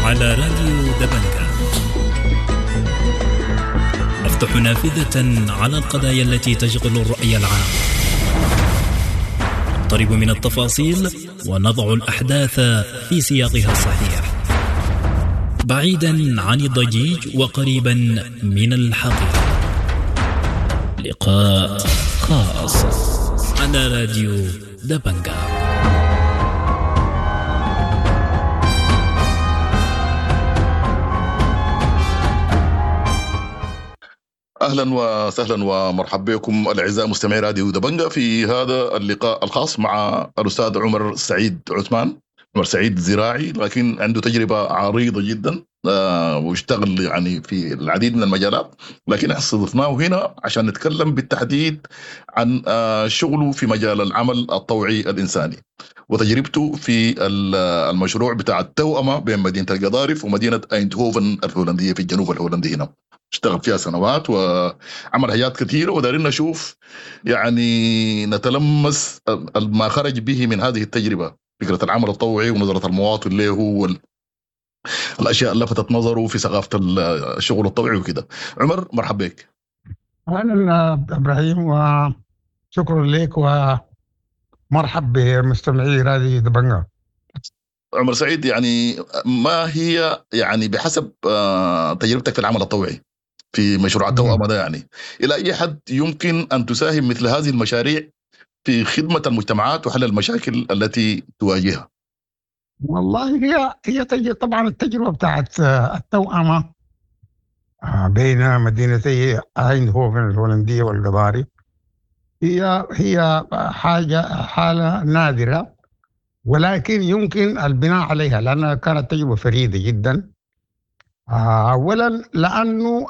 على راديو دبنكا نفتح نافذة على القضايا التي تشغل الرأي العام نقترب من التفاصيل ونضع الأحداث في سياقها الصحيح بعيدا عن الضجيج وقريبا من الحقيقة لقاء خاص على راديو دبنكا اهلا وسهلا ومرحبا بكم الاعزاء مستمعي راديو دبنجا في هذا اللقاء الخاص مع الاستاذ عمر سعيد عثمان عمر سعيد زراعي لكن عنده تجربه عريضه جدا آه، واشتغل يعني في العديد من المجالات لكن استضفناه هنا عشان نتكلم بالتحديد عن آه، شغله في مجال العمل الطوعي الانساني وتجربته في المشروع بتاع التوأمة بين مدينة القضارف ومدينة ايندهوفن الهولندية في الجنوب الهولندي هنا اشتغل فيها سنوات وعمل حاجات كثيرة ودارين نشوف يعني نتلمس ما خرج به من هذه التجربة فكرة العمل التطوعي ونظرة المواطن له وال... الاشياء اللي لفتت نظره في ثقافه الشغل الطوعي وكده عمر مرحبا بك اهلا ابراهيم وشكرا لك ومرحب بمستمعي راديو دبنجا عمر سعيد يعني ما هي يعني بحسب آه، تجربتك في العمل الطوعي في مشروع التوأمة ده يعني إلى أي حد يمكن أن تساهم مثل هذه المشاريع في خدمة المجتمعات وحل المشاكل التي تواجهها والله هي هي طبعا التجربة بتاعت التوأمة آه، بين مدينتي ايندهوفن الهولندية والقضاري هي هي حاجة حالة نادرة ولكن يمكن البناء عليها لأنها كانت تجربة فريدة جدا آه، اولا لانه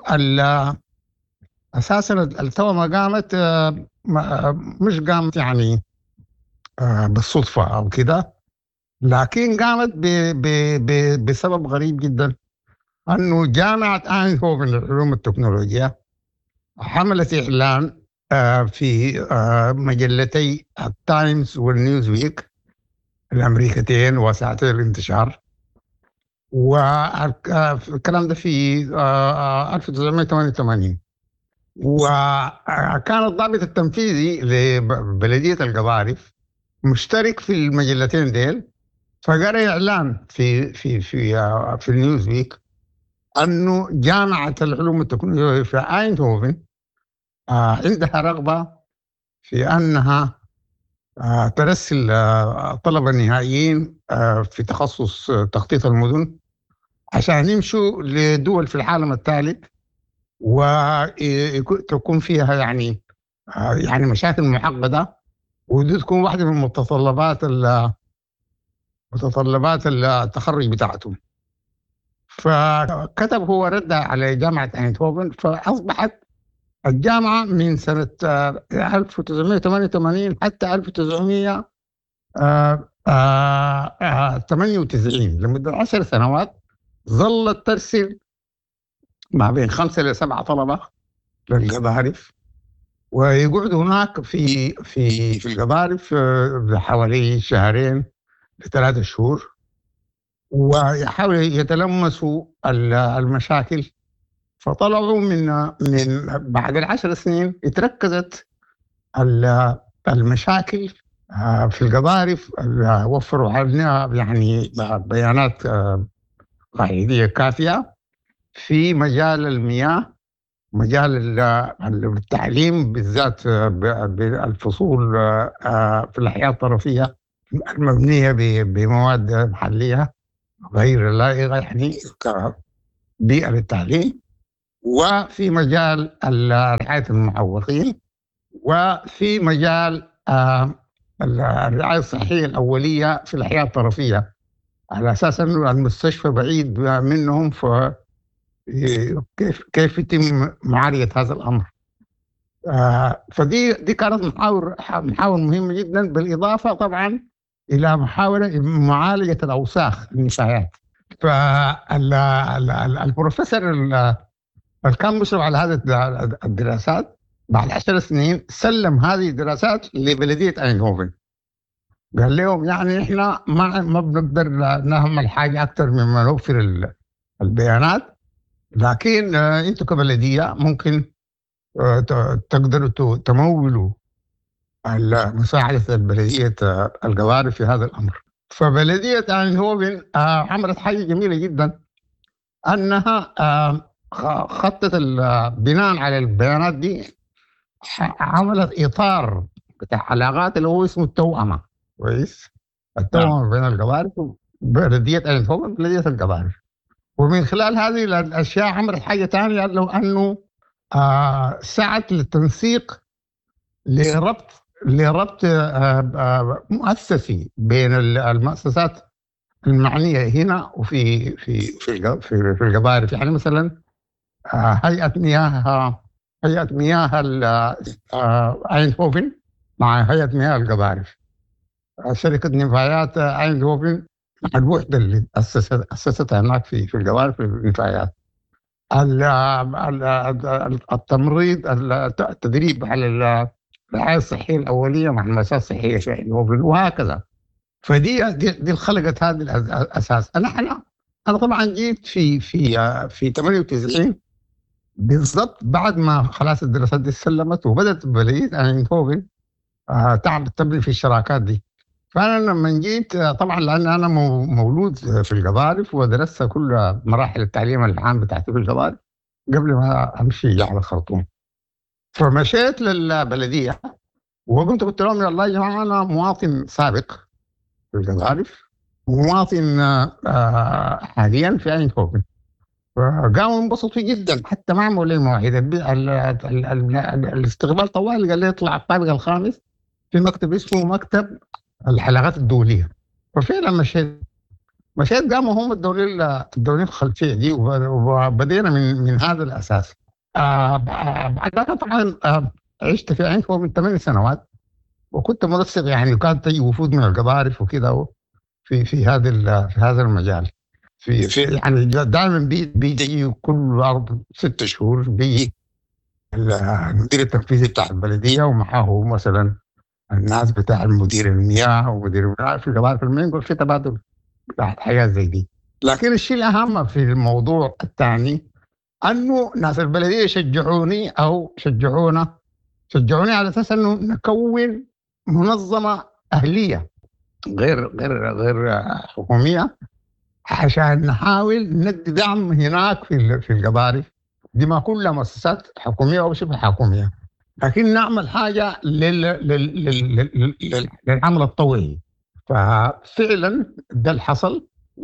اساسا التوأمة قامت آه، آه، مش قامت يعني بالصدفه او كده لكن قامت ب ب ب بسبب غريب جدا انه جامعه اينهوفن للعلوم التكنولوجيا حملت اعلان في مجلتي التايمز والنيوز ويك الامريكتين وساعتي الانتشار والكلام ده في 1988 وكان الضابط التنفيذي لبلدية القضارف مشترك في المجلتين ديل فقرأ إعلان في في في في النيوز ويك أنه جامعة العلوم التكنولوجية في أينهوفن عندها رغبة في أنها ترسل طلبة نهائيين في تخصص تخطيط المدن عشان يمشوا لدول في العالم الثالث وتكون فيها يعني يعني مشاكل معقده ودي تكون واحده من متطلبات متطلبات التخرج بتاعتهم فكتب هو رد على جامعه اينتهوفن فاصبحت الجامعه من سنه 1988 حتى 1998 لمده 10 سنوات ظلت ترسل ما بين خمسة لسبعة طلبة للقضارف ويقعدوا هناك في في في القضارف آه، حوالي شهرين لثلاثة شهور ويحاولوا يتلمسوا المشاكل فطلعوا من من بعد العشر سنين اتركزت المشاكل آه، في القضارف وفروا علينا يعني بيانات آه، قاعدية كافية في مجال المياه مجال التعليم بالذات بالفصول آه، في الحياة الطرفية المبنية بمواد محلية غير لائقة يعني كبيئة للتعليم وفي مجال رعاية المعوقين وفي مجال آه، الرعاية الصحية الأولية في الحياة الطرفية على اساس انه المستشفى بعيد منهم ف كيف كيف يتم معالجه هذا الامر آه فدي دي كانت محاور محاور مهمه جدا بالاضافه طبعا الى محاوله معالجه الاوساخ النفايات فالبروفيسور اللي كان مشرف على هذه الدراسات بعد عشر سنين سلم هذه الدراسات لبلديه اينهوفن قال لهم يعني احنا ما ما بنقدر نعمل حاجه اكثر مما نوفر ال- البيانات لكن آه، انتم كبلديه ممكن آه، ت- تقدروا ت- تمولوا ال- مساعده البلديه آه، القوارب في هذا الامر. فبلديه اينهوفن آه، عملت حاجه جميله جدا انها آه، خ- خطت ال- بناء على البيانات دي ح- عملت اطار بتاع علاقات اللي هو اسمه التوأمه كويس التوأمه بين القبائل بلديه اينهوفن بلديه القبائل ومن خلال هذه الاشياء عملت حاجه ثانيه لو انه آه سعت للتنسيق لربط لربط آه آه مؤسسي بين ال- المؤسسات المعنيه هنا وفي في في الق- في, في القبائل يعني مثلا آه هيئه مياه هيئه مياه ال- آه اينهوفن مع هيئه مياه القبائل شركه نفايات اينهوفن مع الوحده اللي اسست اسستها هناك في في القبائل في النفايات ال- ال- ال- التمريض ال- التدريب على ال- الرعايه الصحيه الاوليه مع المؤسسات الصحيه في اينهوفن وهكذا فدي دي, دي خلقت هذا الأس- الاساس انا انا انا طبعا جيت في في في 98 بالضبط بعد ما خلاص الدراسات دي سلمت وبدات بلديه اينهوفن آه، تعمل تبني في الشراكات دي فانا لما جيت آه، طبعا لان انا مو- مولود في القبارف ودرست كل مراحل التعليم العام بتاعتي في القبارف قبل ما امشي على الخرطوم فمشيت للبلديه وقمت قلت لهم والله يا جماعه انا مواطن سابق في القبارف ومواطن آه، آه، حاليا في اينهوفن فقاموا انبسطوا جدا حتى ما عملوا لي مواعيد الب- ال- ال- ال- ال- الاستقبال طوال قال لي اطلع الطابق الخامس في مكتب اسمه مكتب العلاقات الدوليه وفعلا مشيت مشيت قاموا هم الدورين الدورين الخلفيه دي وب- وبدينا من من هذا الاساس آه ب- بعد ذلك طبعا آه عشت في عين فوق من ثمان سنوات وكنت منسق يعني وكانت تجي وفود من القبارف وكده في في هذا ال- في هذا المجال في في يعني دائما بي- بيجي كل أربع ست شهور بيجي المدير التنفيذي بتاع البلديه ومعه مثلا الناس بتاع المدير المياه ومدير المياه في القبائل المنقل في تبادل بتاعت حياه زي دي لكن الشيء الاهم في الموضوع الثاني انه ناس البلديه شجعوني او شجعونا شجعوني على اساس انه نكون منظمه اهليه غير غير غير حكوميه عشان نحاول ندي دعم هناك في ال- في القبارف دي ما كلها مؤسسات حكوميه او شبه حكوميه لكن نعمل حاجه لل... لل... لل... لل... لل... للعمل الطوعي ففعلا ده اللي حصل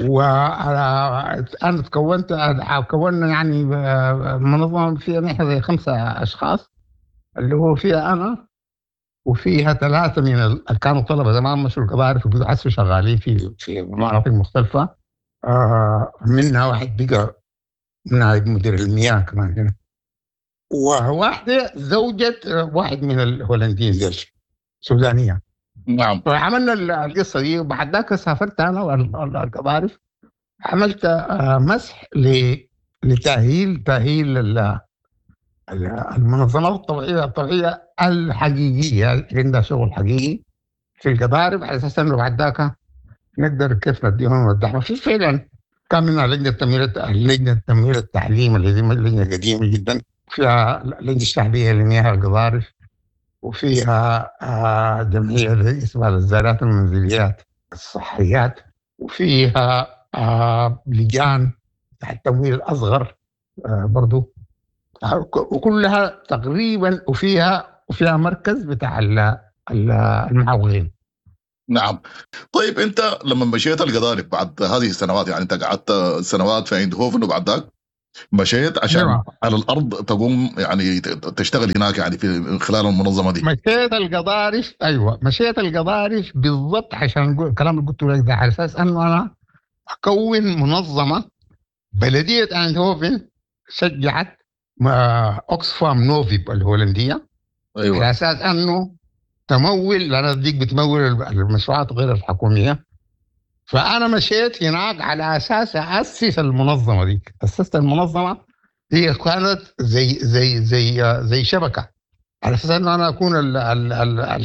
وانا تكونت كونا يعني منظمه فيها نحن زي خمسه اشخاص اللي هو فيها انا وفيها ثلاثه من ال... كانوا طلبه زمان مشوا الكبار وحسوا شغالين في في مناطق مختلفه آه منها واحد بقى نائب مدير المياه كمان هنا وواحده زوجة واحد من الهولنديين ديل سودانيه نعم فعملنا ال- القصه دي وبعد ذاك سافرت انا والقبارف عملت آه، مسح ل- لتاهيل تاهيل ال- ال- المنظمات الطوعيه الطوعيه الحقيقيه اللي عندها شغل حقيقي في القبارف على اساس انه بعد ذاك نقدر كيف نديهم الدعم في فعلا كان منها لجنه تمويل الت- لجنه تمويل التعليم اللي هي لجنه قديمه جدا فيها لجنه الشعبيه لمياه القبارف وفيها آه، جمعيه اللي اسمها الزارات المنزليات الصحيات وفيها آه، لجان تحت التمويل الاصغر آه، برضو آه، وك- وكلها تقريبا وفيها وفيها مركز بتاع ال- ال- المعوقين نعم طيب انت لما مشيت القضارب بعد هذه السنوات يعني انت قعدت سنوات في ايندهوفن وبعد ذاك مشيت عشان نعم. على الارض تقوم يعني ت- تشتغل هناك يعني في خلال المنظمه دي مشيت القضارف ايوه مشيت القضارف بالضبط عشان أقول- الكلام اللي قلته لك ده على اساس انه انا اكون منظمه بلديه ايندهوفن شجعت ما- اوكسفام نوفيب الهولنديه على ايوه اساس انه تمول لان ديك بتمول المشروعات غير الحكوميه فانا مشيت هناك على اساس اسس المنظمه دي اسست المنظمه هي كانت زي زي زي زي شبكه على اساس انه انا اكون ال ال ال